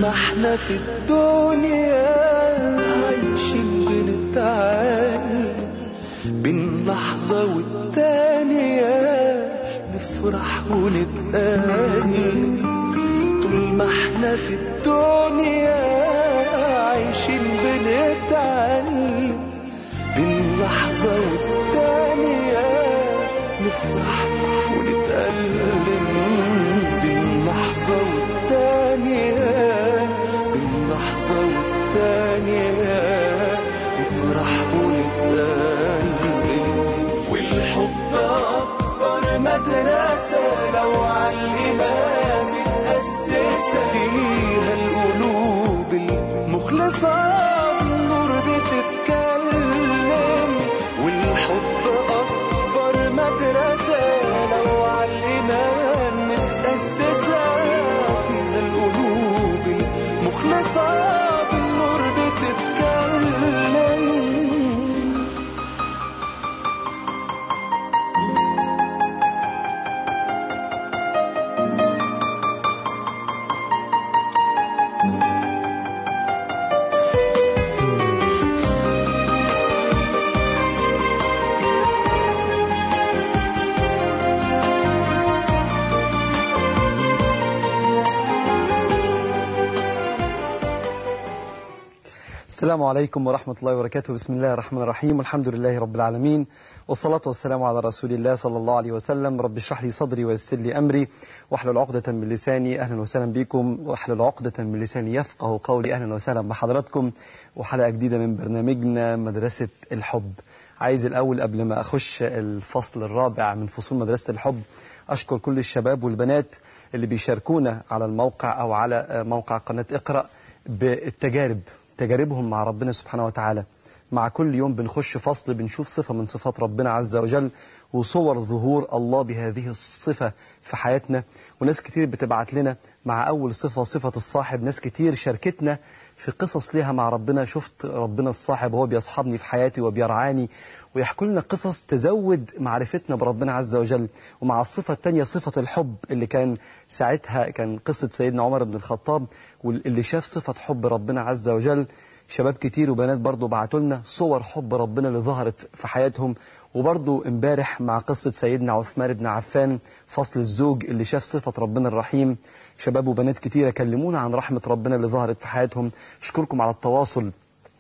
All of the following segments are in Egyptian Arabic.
ما احنا في الدنيا عايشين بنتعلم بين لحظة والتانية نفرح ونتألم طول ما احنا في الدنيا عايشين بنتعلم بين لحظة والتانية نفرح ونتألم بين لحظة والتانية بين لحظة والتانية نفرح ونتألم والحب أكبر مدرسة لو عالإيمان متأسسة فيها القلوب المخلصة بالنور بتتكلم والحب أكبر مدرسة لو عالإيمان متأسسة فيها القلوب المخلصة بالنور بتتكلم السلام عليكم ورحمة الله وبركاته بسم الله الرحمن الرحيم والحمد لله رب العالمين والصلاة والسلام على رسول الله صلى الله عليه وسلم رب اشرح لي صدري ويسر لي أمري واحلل عقدة من لساني أهلا وسهلا بكم واحلل عقدة من لساني يفقه قولي أهلا وسهلا بحضراتكم وحلقة جديدة من برنامجنا مدرسة الحب عايز الأول قبل ما أخش الفصل الرابع من فصول مدرسة الحب أشكر كل الشباب والبنات اللي بيشاركونا على الموقع أو على موقع قناة اقرأ بالتجارب تجاربهم مع ربنا سبحانه وتعالى مع كل يوم بنخش فصل بنشوف صفة من صفات ربنا عز وجل وصور ظهور الله بهذه الصفة في حياتنا وناس كتير بتبعت لنا مع أول صفة صفة الصاحب ناس كتير شاركتنا في قصص ليها مع ربنا شفت ربنا الصاحب وهو بيصحبني في حياتي وبيرعاني ويحكوا لنا قصص تزود معرفتنا بربنا عز وجل ومع الصفة الثانية صفة الحب اللي كان ساعتها كان قصة سيدنا عمر بن الخطاب واللي شاف صفة حب ربنا عز وجل شباب كتير وبنات برضو بعتوا لنا صور حب ربنا اللي ظهرت في حياتهم وبرضو امبارح مع قصة سيدنا عثمان بن عفان فصل الزوج اللي شاف صفة ربنا الرحيم شباب وبنات كتيرة كلمونا عن رحمة ربنا اللي ظهرت في حياتهم اشكركم على التواصل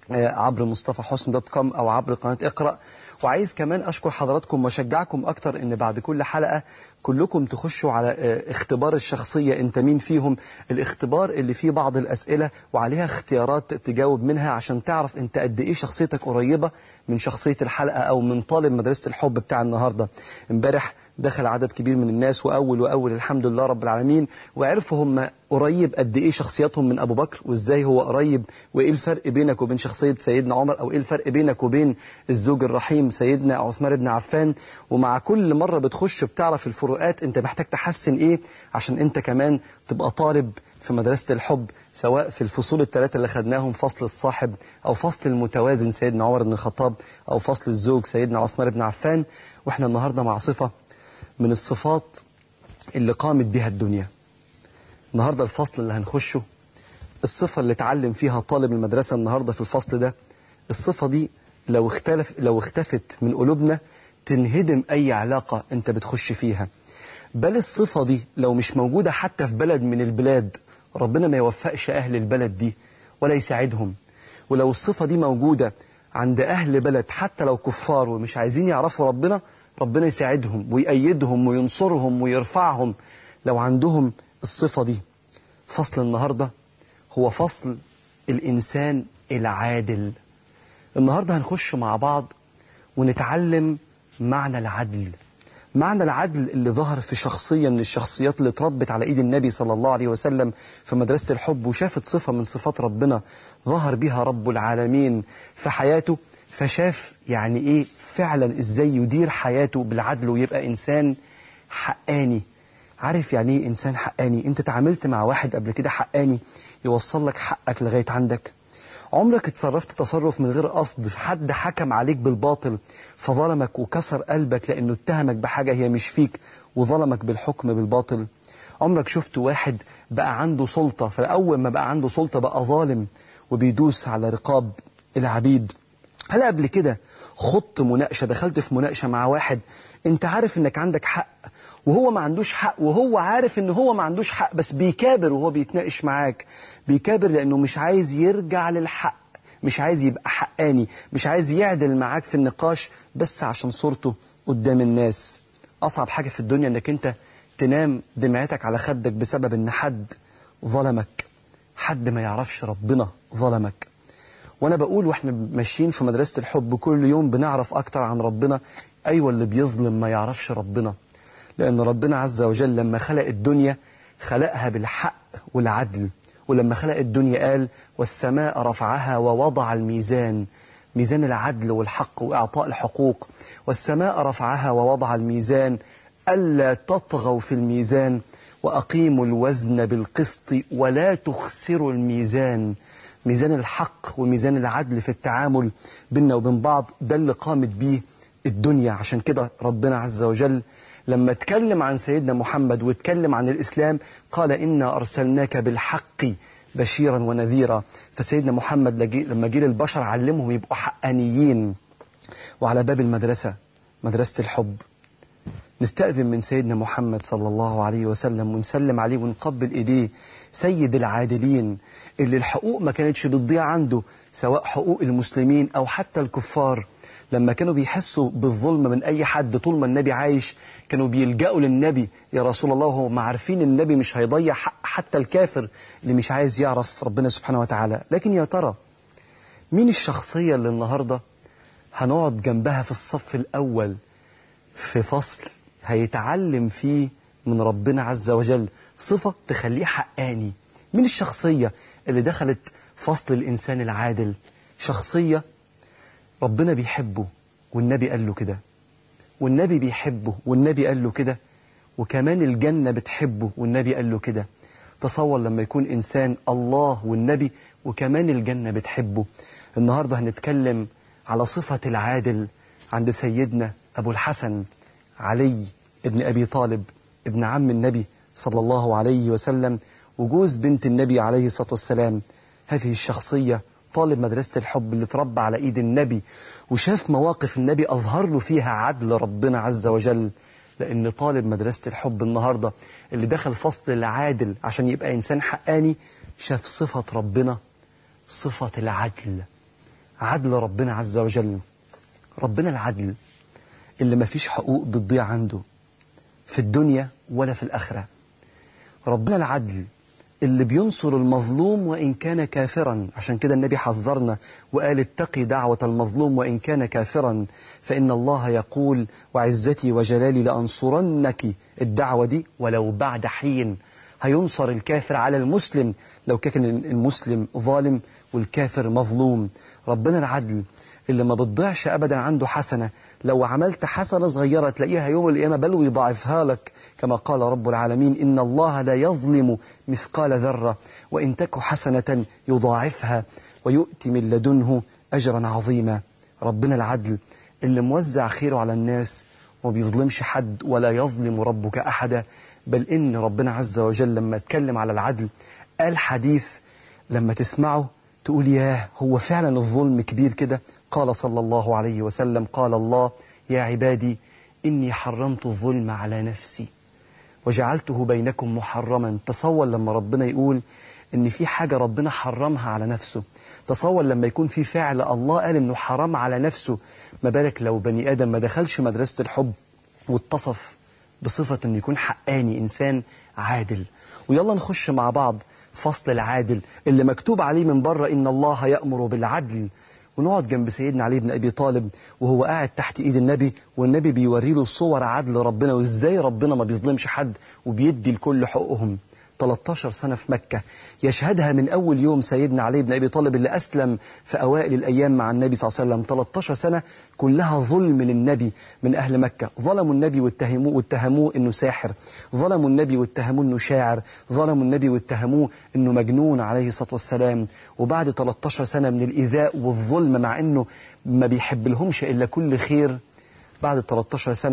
عبر مصطفى حسن دوت كوم أو عبر قناة اقرأ وعايز كمان أشكر حضراتكم وأشجعكم أكتر إن بعد كل حلقة كلكم تخشوا على اختبار الشخصية أنت مين فيهم الاختبار اللي فيه بعض الأسئلة وعليها اختيارات تجاوب منها عشان تعرف أنت قد إيه شخصيتك قريبة من شخصية الحلقة أو من طالب مدرسة الحب بتاع النهاردة امبارح دخل عدد كبير من الناس وأول وأول الحمد لله رب العالمين وعرفوا هم قريب قد إيه شخصياتهم من أبو بكر وإزاي هو قريب وإيه الفرق بينك وبين شخصية سيدنا عمر أو إيه الفرق بينك وبين الزوج الرحيم سيدنا عثمان بن عفان ومع كل مرة بتخش بتعرف الفروقات أنت محتاج تحسن إيه عشان أنت كمان تبقى طالب في مدرسة الحب سواء في الفصول الثلاثة اللي خدناهم فصل الصاحب أو فصل المتوازن سيدنا عمر بن الخطاب أو فصل الزوج سيدنا عثمان بن عفان وإحنا النهاردة مع صفة من الصفات اللي قامت بها الدنيا النهاردة الفصل اللي هنخشه الصفة اللي اتعلم فيها طالب المدرسة النهاردة في الفصل ده الصفة دي لو اختلف لو اختفت من قلوبنا تنهدم أي علاقة أنت بتخش فيها بل الصفة دي لو مش موجودة حتى في بلد من البلاد ربنا ما يوفقش أهل البلد دي ولا يساعدهم ولو الصفة دي موجودة عند أهل بلد حتى لو كفار ومش عايزين يعرفوا ربنا ربنا يساعدهم ويأيدهم وينصرهم ويرفعهم لو عندهم الصفة دي فصل النهاردة هو فصل الإنسان العادل النهاردة هنخش مع بعض ونتعلم معنى العدل معنى العدل اللي ظهر في شخصية من الشخصيات اللي اتربت على إيد النبي صلى الله عليه وسلم في مدرسة الحب وشافت صفة من صفات ربنا ظهر بها رب العالمين في حياته فشاف يعني إيه فعلا إزاي يدير حياته بالعدل ويبقى إنسان حقاني عارف يعني إيه إنسان حقاني أنت تعاملت مع واحد قبل كده حقاني يوصل لك حقك لغاية عندك عمرك اتصرفت تصرف من غير قصد في حد حكم عليك بالباطل فظلمك وكسر قلبك لأنه اتهمك بحاجة هي مش فيك وظلمك بالحكم بالباطل عمرك شفت واحد بقى عنده سلطة فأول ما بقى عنده سلطة بقى ظالم وبيدوس على رقاب العبيد هل قبل كده خضت مناقشة دخلت في مناقشة مع واحد انت عارف انك عندك حق وهو ما عندوش حق وهو عارف ان هو ما عندوش حق بس بيكابر وهو بيتناقش معاك بيكابر لانه مش عايز يرجع للحق مش عايز يبقى حقاني مش عايز يعدل معاك في النقاش بس عشان صورته قدام الناس أصعب حاجة في الدنيا انك انت تنام دمعتك على خدك بسبب ان حد ظلمك حد ما يعرفش ربنا ظلمك وانا بقول واحنا ماشيين في مدرسة الحب كل يوم بنعرف اكتر عن ربنا ايوه اللي بيظلم ما يعرفش ربنا لان ربنا عز وجل لما خلق الدنيا خلقها بالحق والعدل ولما خلق الدنيا قال والسماء رفعها ووضع الميزان ميزان العدل والحق وإعطاء الحقوق والسماء رفعها ووضع الميزان ألا تطغوا في الميزان وأقيموا الوزن بالقسط ولا تخسروا الميزان ميزان الحق وميزان العدل في التعامل بيننا وبين بعض ده اللي قامت بيه الدنيا عشان كده ربنا عز وجل لما اتكلم عن سيدنا محمد واتكلم عن الإسلام قال إنا أرسلناك بالحق بشيرا ونذيرا فسيدنا محمد لما جه للبشر علمهم يبقوا حقانيين وعلى باب المدرسة مدرسة الحب نستأذن من سيدنا محمد صلى الله عليه وسلم ونسلم عليه ونقبل إيديه سيد العادلين اللي الحقوق ما كانتش بتضيع عنده سواء حقوق المسلمين أو حتى الكفار لما كانوا بيحسوا بالظلم من أي حد طول ما النبي عايش كانوا بيلجأوا للنبي يا رسول الله هم عارفين النبي مش هيضيع حق حتى الكافر اللي مش عايز يعرف ربنا سبحانه وتعالى لكن يا ترى مين الشخصية اللي النهاردة هنقعد جنبها في الصف الأول في فصل هيتعلم فيه من ربنا عز وجل صفة تخليه حقاني مين الشخصية اللي دخلت فصل الإنسان العادل شخصية ربنا بيحبه والنبي قال له كده والنبي بيحبه والنبي قال له كده وكمان الجنة بتحبه والنبي قال له كده تصور لما يكون إنسان الله والنبي وكمان الجنة بتحبه النهاردة هنتكلم على صفة العادل عند سيدنا أبو الحسن علي ابن أبي طالب ابن عم النبي صلى الله عليه وسلم وجوز بنت النبي عليه الصلاة والسلام هذه الشخصية طالب مدرسة الحب اللي تربى على إيد النبي وشاف مواقف النبي أظهر له فيها عدل ربنا عز وجل لأن طالب مدرسة الحب النهاردة اللي دخل فصل العادل عشان يبقى إنسان حقاني شاف صفة ربنا صفة العدل عدل ربنا عز وجل ربنا العدل اللي ما فيش حقوق بتضيع عنده في الدنيا ولا في الآخرة ربنا العدل اللي بينصر المظلوم وإن كان كافرا عشان كده النبي حذرنا وقال اتقي دعوة المظلوم وإن كان كافرا فإن الله يقول وعزتي وجلالي لأنصرنك الدعوة دي ولو بعد حين هينصر الكافر على المسلم لو كان المسلم ظالم والكافر مظلوم ربنا العدل اللي ما بتضيعش أبدا عنده حسنة لو عملت حسنة صغيرة تلاقيها يوم القيامة بل ويضاعفها لك كما قال رب العالمين إن الله لا يظلم مثقال ذرة وإن تك حسنة يضاعفها ويؤتي من لدنه أجرا عظيما ربنا العدل اللي موزع خيره على الناس وما بيظلمش حد ولا يظلم ربك أحدا بل إن ربنا عز وجل لما اتكلم على العدل قال حديث لما تسمعه تقول ياه هو فعلا الظلم كبير كده قال صلى الله عليه وسلم قال الله يا عبادي إني حرمت الظلم على نفسي وجعلته بينكم محرما تصور لما ربنا يقول إن في حاجة ربنا حرمها على نفسه تصور لما يكون في فعل الله قال إنه حرام على نفسه ما بالك لو بني آدم ما دخلش مدرسة الحب واتصف بصفة إنه يكون حقاني إنسان عادل ويلا نخش مع بعض فصل العادل اللي مكتوب عليه من بره إن الله يأمر بالعدل ونقعد جنب سيدنا علي بن أبي طالب وهو قاعد تحت إيد النبي والنبي بيوري له صور عدل ربنا وإزاي ربنا ما بيظلمش حد وبيدي لكل حقوقهم 13 سنة في مكة يشهدها من أول يوم سيدنا علي بن أبي طالب اللي أسلم في أوائل الأيام مع النبي صلى الله عليه وسلم 13 سنة كلها ظلم للنبي من أهل مكة ظلموا النبي واتهموه, واتهموه أنه ساحر ظلموا النبي واتهموه أنه شاعر ظلموا النبي واتهموه أنه مجنون عليه الصلاة والسلام وبعد 13 سنة من الإيذاء والظلم مع أنه ما بيحب لهمش إلا كل خير بعد 13 سنة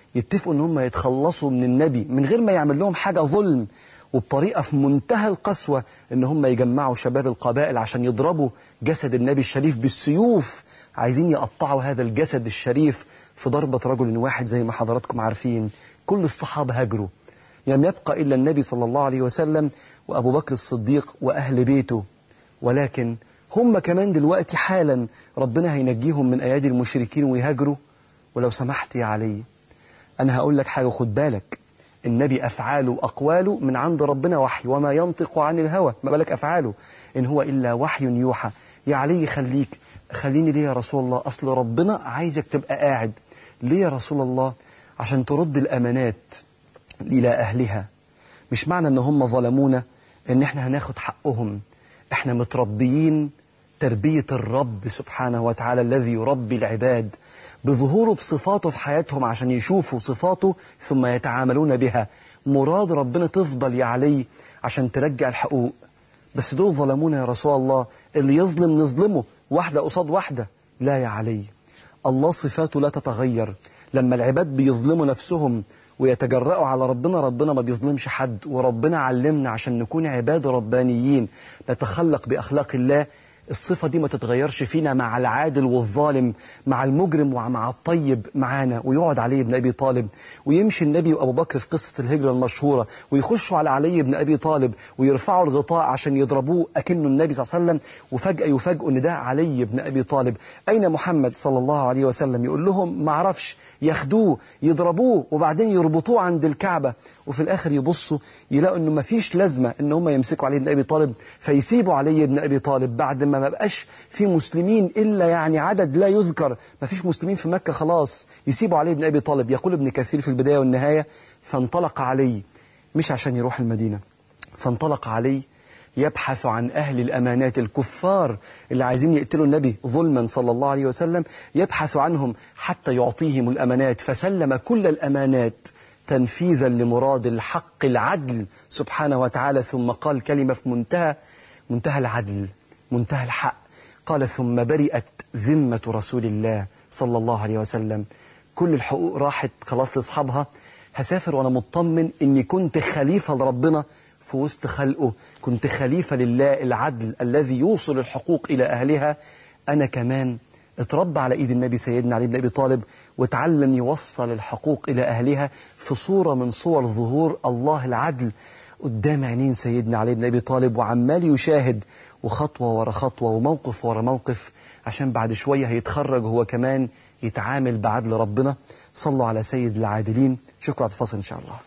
يتفقوا ان هم يتخلصوا من النبي من غير ما يعمل لهم حاجة ظلم وبطريقة في منتهى القسوة ان هم يجمعوا شباب القبائل عشان يضربوا جسد النبي الشريف بالسيوف عايزين يقطعوا هذا الجسد الشريف في ضربة رجل واحد زي ما حضراتكم عارفين كل الصحابة هاجروا لم يبقى إلا النبي صلى الله عليه وسلم وأبو بكر الصديق وأهل بيته ولكن هم كمان دلوقتي حالا ربنا هينجيهم من أيادي المشركين ويهاجروا ولو سمحت يا علي أنا هقول لك حاجة خد بالك النبي أفعاله وأقواله من عند ربنا وحي وما ينطق عن الهوى ما بالك أفعاله إن هو إلا وحي يوحى يا علي خليك خليني ليه يا رسول الله أصل ربنا عايزك تبقى قاعد ليه يا رسول الله عشان ترد الأمانات إلى أهلها مش معنى أن هم ظلمونا أن احنا هناخد حقهم احنا متربيين تربية الرب سبحانه وتعالى الذي يربي العباد بظهوره بصفاته في حياتهم عشان يشوفوا صفاته ثم يتعاملون بها مراد ربنا تفضل يا علي عشان ترجع الحقوق بس دول ظلمونا يا رسول الله اللي يظلم نظلمه واحدة قصاد واحدة لا يا علي الله صفاته لا تتغير لما العباد بيظلموا نفسهم ويتجرأوا على ربنا ربنا ما بيظلمش حد وربنا علمنا عشان نكون عباد ربانيين نتخلق بأخلاق الله الصفة دي ما تتغيرش فينا مع العادل والظالم مع المجرم ومع الطيب معانا ويقعد علي بن أبي طالب ويمشي النبي وأبو بكر في قصة الهجرة المشهورة ويخشوا على علي بن أبي طالب ويرفعوا الغطاء عشان يضربوه أكنه النبي صلى الله عليه وسلم وفجأة يفاجئوا إن ده علي بن أبي طالب أين محمد صلى الله عليه وسلم يقول لهم ما عرفش ياخدوه يضربوه وبعدين يربطوه عند الكعبة وفي الآخر يبصوا يلاقوا إنه ما فيش لازمة إن هم يمسكوا علي بن أبي طالب فيسيبوا علي بن أبي طالب بعد ما ما بقاش في مسلمين إلا يعني عدد لا يذكر ما فيش مسلمين في مكة خلاص يسيبوا علي بن أبي طالب يقول ابن كثير في البداية والنهاية فانطلق علي مش عشان يروح المدينة فانطلق علي يبحث عن أهل الأمانات الكفار اللي عايزين يقتلوا النبي ظلما صلى الله عليه وسلم يبحث عنهم حتى يعطيهم الأمانات فسلم كل الأمانات تنفيذا لمراد الحق العدل سبحانه وتعالى ثم قال كلمة في منتهى منتهى العدل منتهى الحق قال ثم برئت ذمة رسول الله صلى الله عليه وسلم كل الحقوق راحت خلاص لاصحابها هسافر وانا مطمن اني كنت خليفة لربنا في وسط خلقه كنت خليفة لله العدل الذي يوصل الحقوق إلى أهلها أنا كمان اتربى على ايد النبي سيدنا علي بن ابي طالب وتعلم يوصل الحقوق الى اهلها في صوره من صور ظهور الله العدل قدام عينين سيدنا علي بن ابي طالب وعمال يشاهد وخطوه ورا خطوه وموقف ورا موقف عشان بعد شويه هيتخرج هو كمان يتعامل بعدل ربنا صلوا على سيد العادلين شكرا على الفاصل ان شاء الله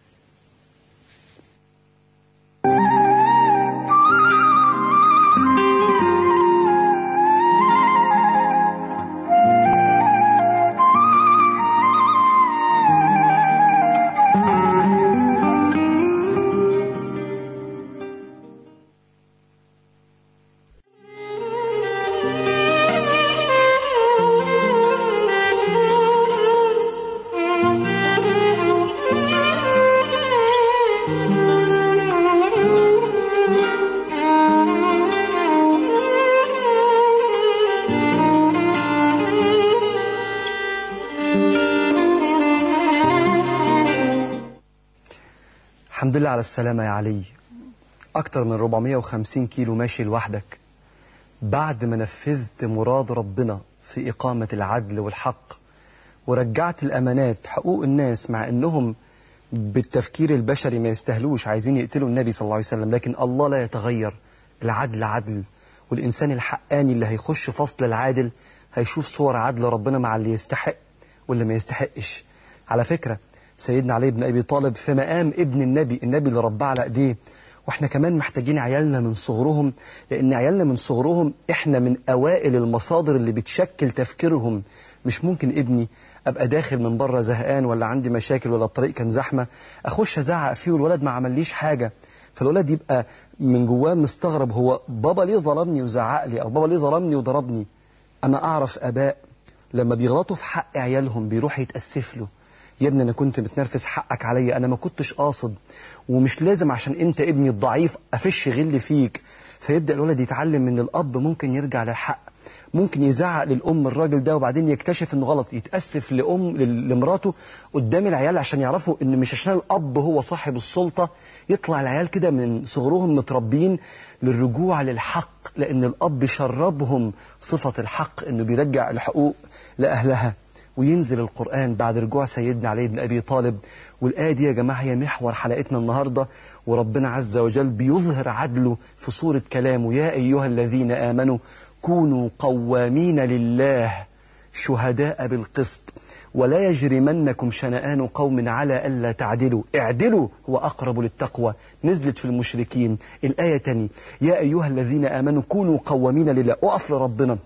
الحمد لله على السلامة يا علي أكتر من 450 كيلو ماشي لوحدك بعد ما نفذت مراد ربنا في إقامة العدل والحق ورجعت الأمانات حقوق الناس مع أنهم بالتفكير البشري ما يستهلوش عايزين يقتلوا النبي صلى الله عليه وسلم لكن الله لا يتغير العدل عدل والإنسان الحقاني اللي هيخش فصل العادل هيشوف صور عدل ربنا مع اللي يستحق واللي ما يستحقش على فكرة سيدنا علي بن أبي طالب في مقام ابن النبي النبي اللي رباه على ايديه واحنا كمان محتاجين عيالنا من صغرهم لأن عيالنا من صغرهم احنا من أوائل المصادر اللي بتشكل تفكيرهم مش ممكن ابني أبقى داخل من بره زهقان ولا عندي مشاكل ولا الطريق كان زحمة أخش أزعق فيه والولد ما عمليش حاجة فالولد يبقى من جواه مستغرب هو بابا ليه ظلمني وزعق لي أو بابا ليه ظلمني وضربني أنا أعرف أباء لما بيغلطوا في حق عيالهم بيروح يتأسف له يا ابني انا كنت متنرفز حقك عليا انا ما كنتش قاصد ومش لازم عشان انت ابني الضعيف افش غل فيك فيبدا الولد يتعلم ان الاب ممكن يرجع للحق ممكن يزعق للام الراجل ده وبعدين يكتشف انه غلط يتاسف لام لل- لمراته قدام العيال عشان يعرفوا ان مش عشان الاب هو صاحب السلطه يطلع العيال كده من صغرهم متربيين للرجوع للحق لان الاب شربهم صفه الحق انه بيرجع الحقوق لاهلها وينزل القرآن بعد رجوع سيدنا علي بن أبي طالب والآية دي يا جماعة هي محور حلقتنا النهاردة وربنا عز وجل بيظهر عدله في صورة كلامه يا أيها الذين آمنوا كونوا قوامين لله شهداء بالقسط ولا يجرمنكم شنآن قوم على ألا تعدلوا اعدلوا هو أقرب للتقوى نزلت في المشركين الآية تاني يا أيها الذين آمنوا كونوا قوامين لله أقف لربنا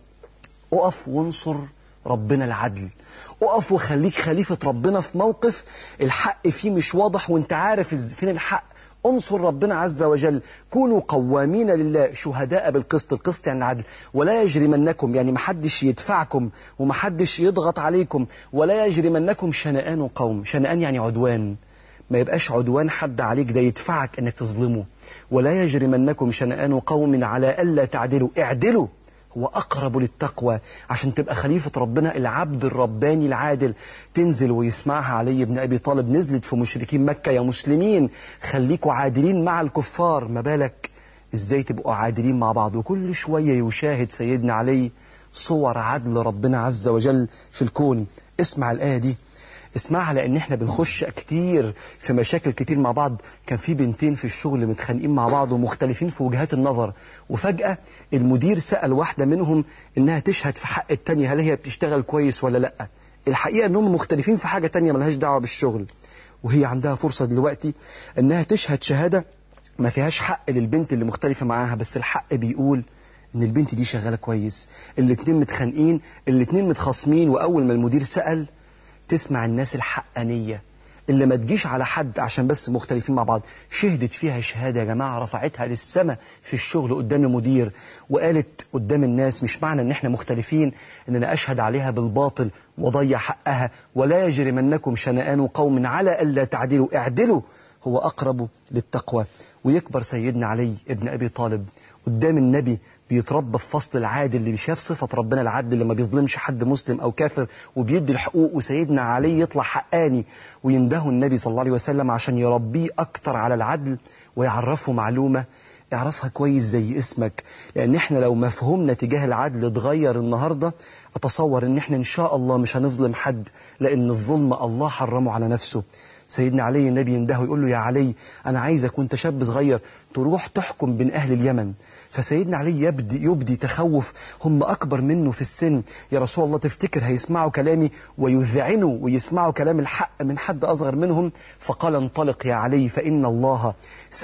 اقف وانصر ربنا العدل اقف وخليك خليفة ربنا في موقف الحق فيه مش واضح وانت عارف إز- فين الحق انصر ربنا عز وجل كونوا قوامين لله شهداء بالقسط القسط يعني العدل ولا يجرمنكم يعني محدش يدفعكم ومحدش يضغط عليكم ولا يجرمنكم شنآن قوم شنآن يعني عدوان ما يبقاش عدوان حد عليك ده يدفعك انك تظلمه ولا يجرمنكم شنآن قوم على ألا تعدلوا اعدلوا هو أقرب للتقوى عشان تبقى خليفة ربنا العبد الرباني العادل تنزل ويسمعها علي بن أبي طالب نزلت في مشركين مكة يا مسلمين خليكوا عادلين مع الكفار ما بالك إزاي تبقوا عادلين مع بعض وكل شوية يشاهد سيدنا علي صور عدل ربنا عز وجل في الكون اسمع الآية دي اسمعها لان احنا بنخش كتير في مشاكل كتير مع بعض كان في بنتين في الشغل متخانقين مع بعض ومختلفين في وجهات النظر وفجأة المدير سأل واحدة منهم انها تشهد في حق التانية هل هي بتشتغل كويس ولا لا الحقيقة انهم مختلفين في حاجة تانية ملهاش دعوة بالشغل وهي عندها فرصة دلوقتي انها تشهد شهادة ما فيهاش حق للبنت اللي مختلفة معاها بس الحق بيقول ان البنت دي شغالة كويس الاتنين متخانقين الاتنين متخاصمين واول ما المدير سأل تسمع الناس الحقانية اللي ما تجيش على حد عشان بس مختلفين مع بعض شهدت فيها شهادة يا جماعة رفعتها للسماء في الشغل قدام المدير وقالت قدام الناس مش معنى ان احنا مختلفين ان انا اشهد عليها بالباطل وضيع حقها ولا يجرمنكم شنآن قوم على ألا تعدلوا اعدلوا هو أقرب للتقوى ويكبر سيدنا علي ابن أبي طالب قدام النبي بيتربى في فصل العادل اللي بيشاف صفة ربنا العدل اللي ما بيظلمش حد مسلم أو كافر وبيدي الحقوق وسيدنا علي يطلع حقاني وينده النبي صلى الله عليه وسلم عشان يربيه أكتر على العدل ويعرفه معلومة اعرفها كويس زي اسمك لأن احنا لو مفهومنا تجاه العدل اتغير النهاردة أتصور ان احنا إن شاء الله مش هنظلم حد لأن الظلم الله حرمه على نفسه سيدنا علي النبي ينده ويقول له يا علي أنا عايزك وانت شاب صغير تروح تحكم بين أهل اليمن فسيدنا علي يبدي, يبدي تخوف هم أكبر منه في السن يا رسول الله تفتكر هيسمعوا كلامي ويذعنوا ويسمعوا كلام الحق من حد أصغر منهم فقال انطلق يا علي فإن الله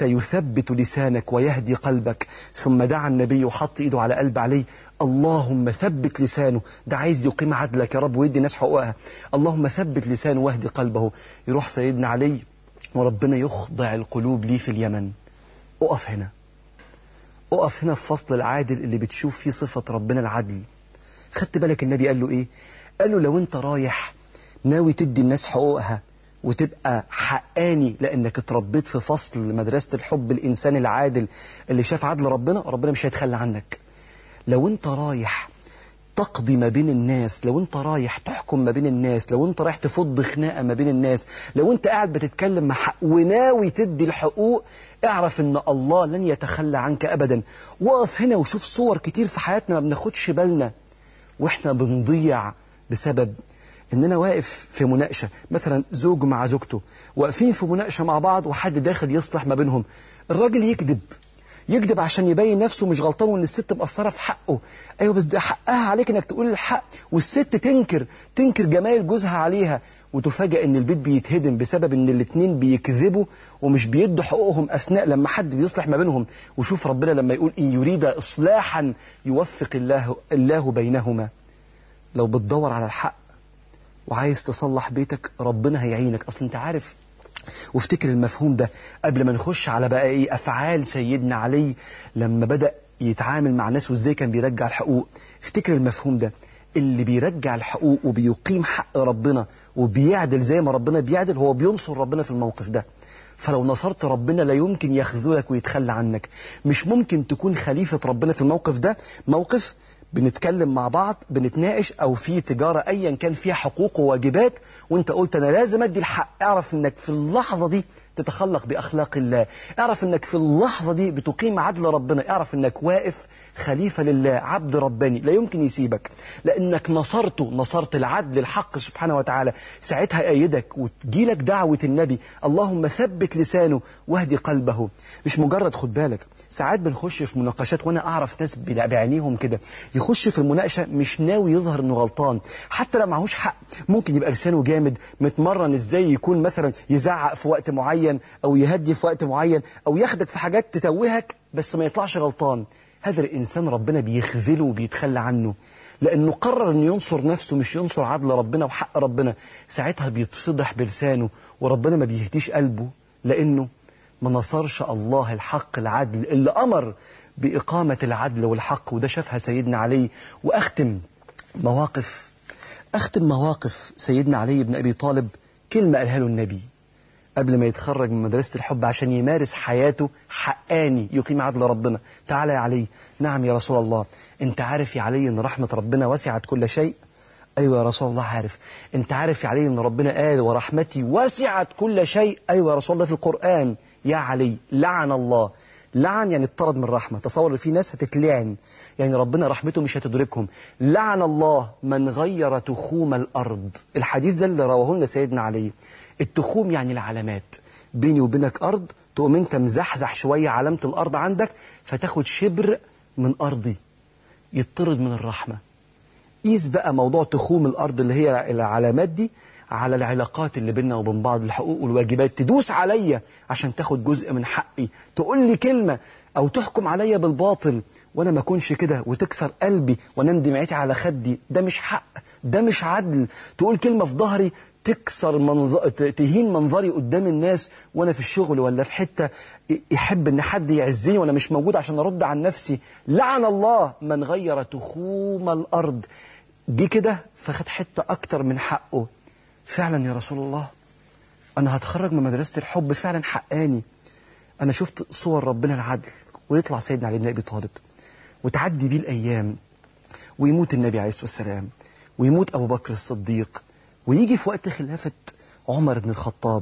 سيثبت لسانك ويهدي قلبك ثم دعا النبي وحط إيده على قلب علي اللهم ثبت لسانه ده عايز يقيم عدلك يا رب ويدي الناس حقوقها اللهم ثبت لسانه واهدي قلبه يروح سيدنا علي وربنا يخضع القلوب ليه في اليمن اقف هنا اقف هنا في فصل العادل اللي بتشوف فيه صفة ربنا العدل خدت بالك النبي قال له ايه قال له لو انت رايح ناوي تدي الناس حقوقها وتبقى حقاني لانك اتربيت في فصل مدرسة الحب الانساني العادل اللي شاف عدل ربنا ربنا مش هيتخلى عنك لو انت رايح تقضي ما بين الناس لو انت رايح تحكم ما بين الناس لو انت رايح تفض خناقة ما بين الناس لو انت قاعد بتتكلم مع حق وناوي تدي الحقوق اعرف ان الله لن يتخلى عنك ابدا وقف هنا وشوف صور كتير في حياتنا ما بناخدش بالنا واحنا بنضيع بسبب اننا واقف في مناقشة مثلا زوج مع زوجته واقفين في مناقشة مع بعض وحد داخل يصلح ما بينهم الراجل يكذب يكذب عشان يبين نفسه مش غلطان وان الست مقصره في حقه ايوه بس ده حقها عليك انك تقول الحق والست تنكر تنكر جمال جوزها عليها وتفاجئ ان البيت بيتهدم بسبب ان الاتنين بيكذبوا ومش بيدوا حقوقهم اثناء لما حد بيصلح ما بينهم وشوف ربنا لما يقول ان يريد اصلاحا يوفق الله الله بينهما لو بتدور على الحق وعايز تصلح بيتك ربنا هيعينك اصل انت عارف وافتكر المفهوم ده قبل ما نخش على بقى ايه افعال سيدنا علي لما بدأ يتعامل مع الناس وازاي كان بيرجع الحقوق افتكر المفهوم ده اللي بيرجع الحقوق وبيقيم حق ربنا وبيعدل زي ما ربنا بيعدل هو بينصر ربنا في الموقف ده فلو نصرت ربنا لا يمكن يخذلك ويتخلى عنك مش ممكن تكون خليفة ربنا في الموقف ده موقف بنتكلم مع بعض بنتناقش او في تجارة ايا كان فيها حقوق وواجبات وانت قلت انا لازم ادي الحق اعرف انك في اللحظة دي تتخلق باخلاق الله اعرف انك في اللحظة دي بتقيم عدل ربنا اعرف انك واقف خليفة لله عبد رباني لا يمكن يسيبك لانك نصرته نصرت العدل الحق سبحانه وتعالى ساعتها يأيدك وتجيلك دعوة النبي اللهم ثبت لسانه واهدي قلبه مش مجرد خد بالك ساعات بنخش في مناقشات وانا اعرف ناس بعينيهم كده يخش في المناقشه مش ناوي يظهر انه غلطان حتى لو معهوش حق ممكن يبقى لسانه جامد متمرن ازاي يكون مثلا يزعق في وقت معين او يهدي في وقت معين او ياخدك في حاجات تتوهك بس ما يطلعش غلطان هذا الانسان ربنا بيخذله وبيتخلى عنه لانه قرر انه ينصر نفسه مش ينصر عدل ربنا وحق ربنا ساعتها بيتفضح بلسانه وربنا ما بيهديش قلبه لانه ما نصرش الله الحق العدل اللي أمر بإقامة العدل والحق وده شافها سيدنا علي وأختم مواقف أختم مواقف سيدنا علي بن أبي طالب كلمة قالها له النبي قبل ما يتخرج من مدرسة الحب عشان يمارس حياته حقاني يقيم عدل ربنا تعالى يا علي نعم يا رسول الله انت عارف يا علي ان رحمة ربنا وسعت كل شيء أيوة يا رسول الله عارف أنت عارف يا علي أن ربنا قال ورحمتي وسعت كل شيء أيوة يا رسول الله في القرآن يا علي لعن الله لعن يعني اطرد من رحمة تصور ان في ناس هتتلعن يعني ربنا رحمته مش هتدركهم لعن الله من غير تخوم الأرض الحديث ده اللي رواه لنا سيدنا علي التخوم يعني العلامات بيني وبينك أرض تقوم انت مزحزح شوية علامة الأرض عندك فتاخد شبر من أرضي يطرد من الرحمة قيس بقى موضوع تخوم الأرض اللي هي العلامات دي على العلاقات اللي بيننا وبين بعض الحقوق والواجبات تدوس عليا عشان تاخد جزء من حقي تقول لي كلمة أو تحكم عليا بالباطل وأنا ما أكونش كده وتكسر قلبي وأنام دمعتي على خدي ده مش حق ده مش عدل تقول كلمة في ظهري تكسر منظر تهين منظري قدام الناس وانا في الشغل ولا في حته يحب ان حد يعزني وانا مش موجود عشان ارد عن نفسي لعن الله من غير تخوم الارض جه كده فخد حته اكتر من حقه فعلا يا رسول الله انا هتخرج من مدرسه الحب فعلا حقاني انا شفت صور ربنا العدل ويطلع سيدنا علي بن ابي طالب وتعدي بيه الايام ويموت النبي عليه الصلاه والسلام ويموت ابو بكر الصديق ويجي في وقت خلافة عمر بن الخطاب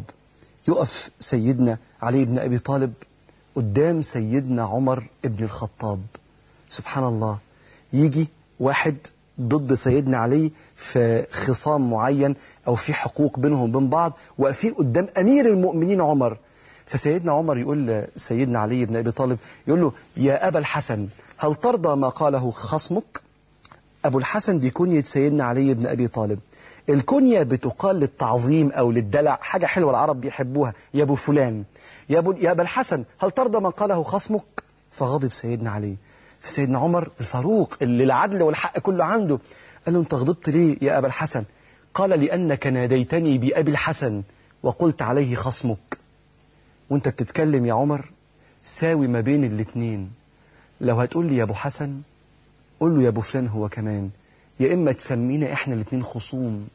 يقف سيدنا علي بن أبي طالب قدام سيدنا عمر بن الخطاب سبحان الله يجي واحد ضد سيدنا علي في خصام معين أو في حقوق بينهم وبين بعض واقفين قدام أمير المؤمنين عمر فسيدنا عمر يقول لسيدنا علي بن أبي طالب يقول له يا أبا الحسن هل ترضى ما قاله خصمك أبو الحسن دي كنية سيدنا علي بن أبي طالب الكنية بتقال للتعظيم أو للدلع حاجة حلوة العرب بيحبوها يا أبو فلان يا أبو, يا أبا الحسن هل ترضى ما قاله خصمك فغضب سيدنا علي فسيدنا عمر الفاروق اللي العدل والحق كله عنده قال له أنت غضبت ليه يا أبا الحسن قال لأنك ناديتني بأبي الحسن وقلت عليه خصمك وانت بتتكلم يا عمر ساوي ما بين الاتنين لو هتقول لي يا أبو حسن قول له يا أبو فلان هو كمان يا إما تسمينا إحنا الاتنين خصوم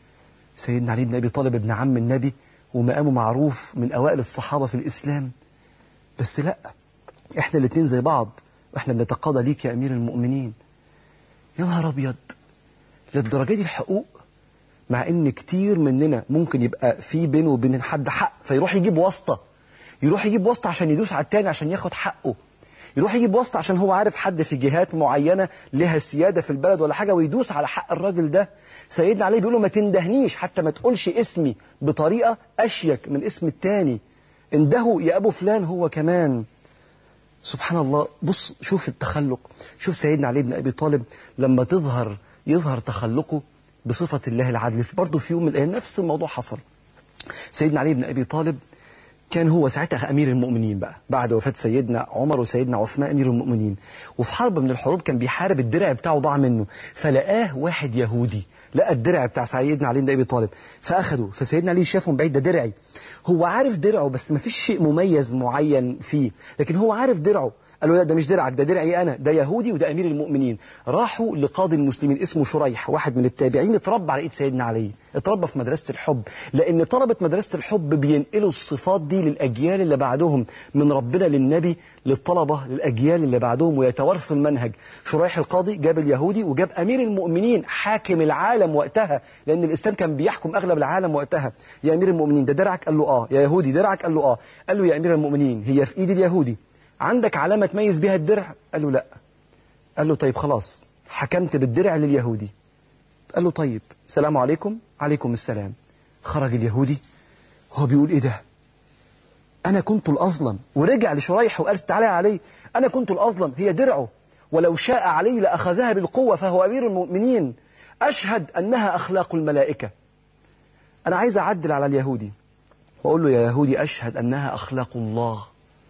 سيدنا علي بن أبي طالب ابن عم النبي ومقامه معروف من أوائل الصحابة في الإسلام بس لا إحنا الاتنين زي بعض وإحنا بنتقاضى ليك يا أمير المؤمنين يا نهار أبيض للدرجة دي الحقوق مع إن كتير مننا ممكن يبقى في بينه وبين حد حق فيروح يجيب واسطة يروح يجيب واسطة عشان يدوس على التاني عشان ياخد حقه يروح يجيب واسطة عشان هو عارف حد في جهات معينة لها سيادة في البلد ولا حاجة ويدوس على حق الراجل ده سيدنا علي بيقول له ما تندهنيش حتى ما تقولش اسمي بطريقة أشيك من اسم التاني انده يا أبو فلان هو كمان سبحان الله بص شوف التخلق شوف سيدنا علي بن أبي طالب لما تظهر يظهر تخلقه بصفة الله العدل برضه في يوم من الأيام نفس الموضوع حصل سيدنا علي بن أبي طالب كان هو ساعتها أمير المؤمنين بقى بعد وفاة سيدنا عمر وسيدنا عثمان أمير المؤمنين وفي حرب من الحروب كان بيحارب الدرع بتاعه ضاع منه فلقاه واحد يهودي لقى الدرع بتاع سيدنا علي بن أبي طالب فأخده فسيدنا علي شافه من بعيد ده درعي هو عارف درعه بس ما فيش شيء مميز معين فيه لكن هو عارف درعه قال له لا ده مش درعك ده درعي أنا ده يهودي وده أمير المؤمنين راحوا لقاضي المسلمين اسمه شريح واحد من التابعين اتربى على إيد سيدنا علي اتربى في مدرسة الحب لأن طلبة مدرسة الحب بينقلوا الصفات دي للأجيال اللي بعدهم من ربنا للنبي للطلبة للأجيال اللي بعدهم ويتوارثوا المنهج شريح القاضي جاب اليهودي وجاب أمير المؤمنين حاكم العالم وقتها لأن الإسلام كان بيحكم أغلب العالم وقتها يا أمير المؤمنين ده درعك قال له آه يا يهودي درعك قال له آه قال له يا أمير المؤمنين هي في إيد اليهودي عندك علامة تميز بيها الدرع قال له لا قال له طيب خلاص حكمت بالدرع لليهودي قال له طيب السلام عليكم عليكم السلام خرج اليهودي هو بيقول ايه ده انا كنت الاظلم ورجع لشريح وقال تعالى يا علي انا كنت الاظلم هي درعه ولو شاء علي لاخذها بالقوه فهو امير المؤمنين اشهد انها اخلاق الملائكه انا عايز اعدل على اليهودي واقول له يا يهودي اشهد انها اخلاق الله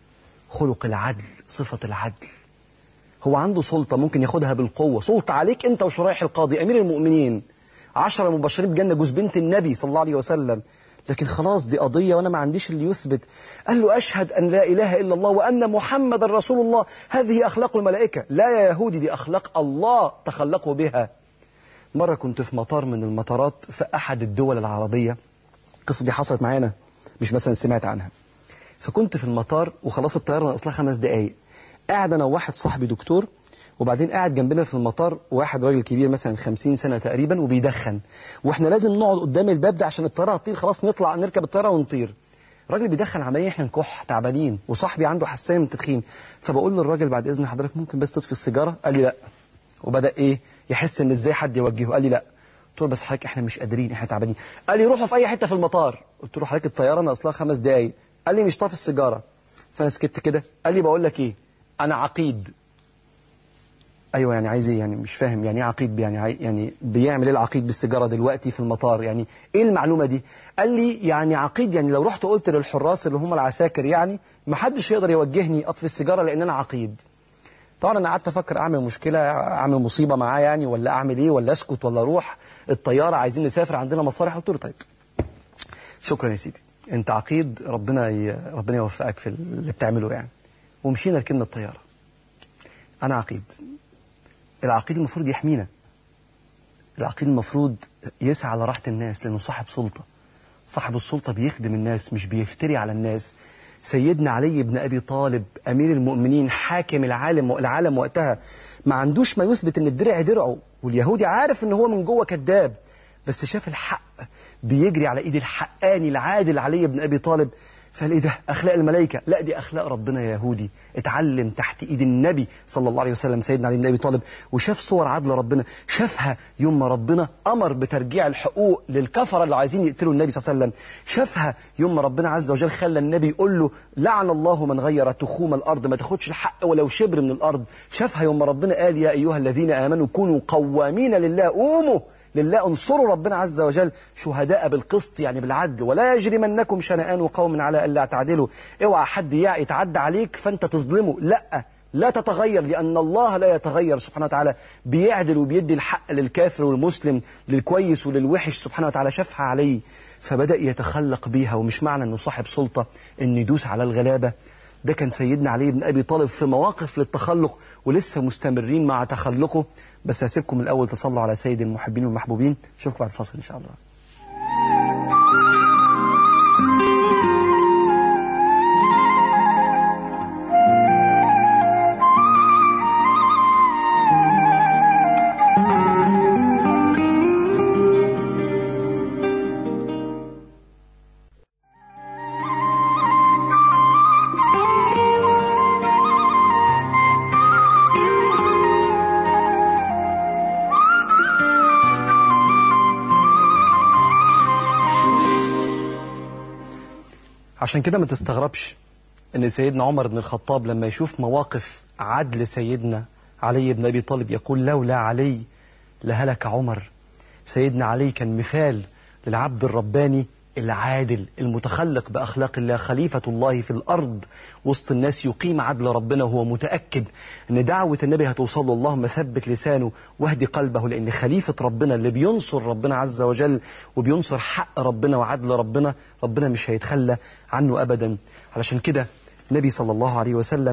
خلق العدل صفه العدل هو عنده سلطة ممكن ياخدها بالقوة سلطة عليك أنت وشريح القاضي أمير المؤمنين عشرة مبشرين بجنة جوز بنت النبي صلى الله عليه وسلم لكن خلاص دي قضية وأنا ما عنديش اللي يثبت قال له أشهد أن لا إله إلا الله وأن محمد رسول الله هذه أخلاق الملائكة لا يا يهودي دي أخلاق الله تخلقوا بها مرة كنت في مطار من المطارات في أحد الدول العربية القصة دي حصلت معانا مش مثلا سمعت عنها فكنت في المطار وخلاص الطيارة ناقص خمس دقايق قاعد انا وواحد صاحبي دكتور وبعدين قاعد جنبنا في المطار واحد راجل كبير مثلا 50 سنة تقريبا وبيدخن واحنا لازم نقعد قدام الباب ده عشان الطيارة هتطير خلاص نطلع نركب الطيارة ونطير الراجل بيدخن عمالين احنا نكح تعبانين وصاحبي عنده حساسية من التدخين فبقول للراجل بعد اذن حضرتك ممكن بس تطفي السيجارة قال لي لا وبدأ ايه يحس ان ازاي حد يوجهه قال لي لا قلت له بس حضرتك احنا مش قادرين احنا تعبانين قال لي روحوا في اي حتة في المطار قلت له حضرتك الطيارة ناقص خمس دقايق قال لي مش طافي السيجارة فانا سكت كده قال لي بقول لك ايه انا عقيد ايوه يعني عايز ايه يعني مش فاهم يعني ايه عقيد يعني عاي... يعني بيعمل ايه العقيد بالسيجاره دلوقتي في المطار يعني ايه المعلومه دي قال لي يعني عقيد يعني لو رحت قلت للحراس اللي هم العساكر يعني ما حدش يقدر يوجهني اطفي السيجاره لان انا عقيد طبعا انا قعدت افكر اعمل مشكله اعمل مصيبه معاه يعني ولا اعمل ايه ولا اسكت ولا اروح الطياره عايزين نسافر عندنا مصالح قلت له طيب شكرا يا سيدي انت عقيد ربنا ي... ربنا يوفقك في اللي بتعمله يعني ومشينا ركبنا الطياره انا عقيد العقيد المفروض يحمينا العقيد المفروض يسعى على راحة الناس لأنه صاحب سلطة صاحب السلطة بيخدم الناس مش بيفتري على الناس سيدنا علي بن أبي طالب أمير المؤمنين حاكم العالم العالم وقتها ما عندوش ما يثبت أن الدرع درعه واليهودي عارف أن هو من جوه كذاب بس شاف الحق بيجري على إيد الحقاني العادل علي بن أبي طالب فقال ايه ده اخلاق الملائكه لا دي اخلاق ربنا يا يهودي اتعلم تحت ايد النبي صلى الله عليه وسلم سيدنا علي بن ابي طالب وشاف صور عدل ربنا شافها يوم ما ربنا امر بترجيع الحقوق للكفره اللي عايزين يقتلوا النبي صلى الله عليه وسلم شافها يوم ما ربنا عز وجل خلى النبي يقول له لعن الله من غير تخوم الارض ما تاخدش الحق ولو شبر من الارض شافها يوم ما ربنا قال يا ايها الذين امنوا كونوا قوامين لله قوموا لله انصروا ربنا عز وجل شهداء بالقسط يعني بالعدل ولا يجرمنكم شنآن قوم على ألا تعدلوا اوعى حد يتعدى عليك فانت تظلمه لا لا تتغير لأن الله لا يتغير سبحانه وتعالى بيعدل وبيدي الحق للكافر والمسلم للكويس وللوحش سبحانه وتعالى شافها عليه فبدأ يتخلق بيها ومش معنى أنه صاحب سلطة أن يدوس على الغلابة ده كان سيدنا علي بن أبي طالب في مواقف للتخلق ولسه مستمرين مع تخلقه بس هسيبكم الأول تصلوا على سيد المحبين والمحبوبين اشوفكم بعد الفاصل إن شاء الله عشان كده ما تستغربش ان سيدنا عمر بن الخطاب لما يشوف مواقف عدل سيدنا علي بن ابي طالب يقول لولا علي لهلك عمر سيدنا علي كان مثال للعبد الرباني العادل المتخلق بأخلاق الله خليفة الله في الأرض وسط الناس يقيم عدل ربنا وهو متأكد أن دعوة النبي هتوصل له اللهم ثبت لسانه واهدي قلبه لأن خليفة ربنا اللي بينصر ربنا عز وجل وبينصر حق ربنا وعدل ربنا ربنا مش هيتخلى عنه أبدا علشان كده النبي صلى الله عليه وسلم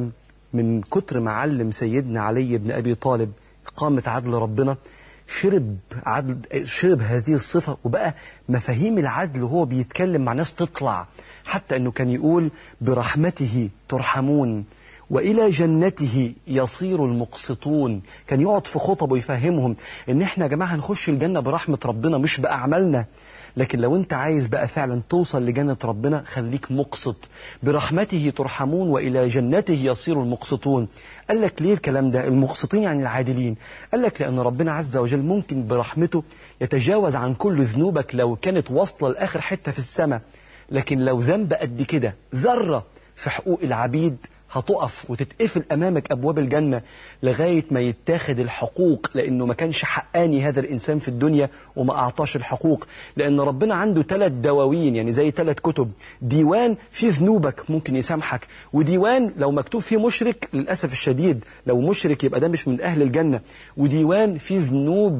من كتر ما علم سيدنا علي بن أبي طالب قامة عدل ربنا شرب عدل شرب هذه الصفة وبقى مفاهيم العدل وهو بيتكلم مع ناس تطلع حتى أنه كان يقول برحمته ترحمون وإلى جنته يصير المقسطون كان يقعد في خطبه يفهمهم إن إحنا يا جماعة هنخش الجنة برحمة ربنا مش بأعمالنا لكن لو انت عايز بقى فعلا توصل لجنة ربنا خليك مقسط برحمته ترحمون وإلى جنته يصير المقسطون قال لك ليه الكلام ده المقسطين يعني العادلين قال لك لأن ربنا عز وجل ممكن برحمته يتجاوز عن كل ذنوبك لو كانت واصلة لآخر حتة في السماء لكن لو ذنب قد كده ذرة في حقوق العبيد هتقف وتتقفل أمامك أبواب الجنة لغاية ما يتاخد الحقوق لأنه ما كانش حقاني هذا الإنسان في الدنيا وما أعطاش الحقوق لأن ربنا عنده ثلاث دواوين يعني زي ثلاث كتب ديوان فيه ذنوبك ممكن يسامحك وديوان لو مكتوب فيه مشرك للأسف الشديد لو مشرك يبقى ده مش من أهل الجنة وديوان فيه ذنوب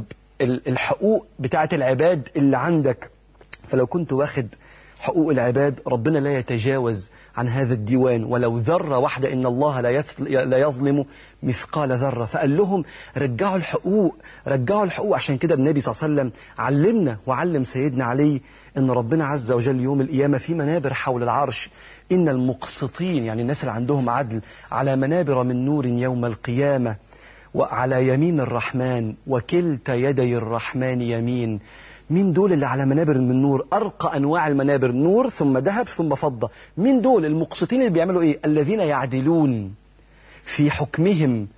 الحقوق بتاعة العباد اللي عندك فلو كنت واخد حقوق العباد ربنا لا يتجاوز عن هذا الديوان ولو ذرة واحدة إن الله لا لا يظلم مثقال ذرة فقال لهم رجعوا الحقوق رجعوا الحقوق عشان كده النبي صلى الله عليه وسلم علمنا وعلم سيدنا علي إن ربنا عز وجل يوم القيامة في منابر حول العرش إن المقسطين يعني الناس اللي عندهم عدل على منابر من نور يوم القيامة وعلى يمين الرحمن وكلتا يدي الرحمن يمين مين دول اللي على منابر من نور أرقى أنواع المنابر نور ثم ذهب ثم فضة مين دول المقسطين اللي بيعملوا إيه الذين يعدلون في حكمهم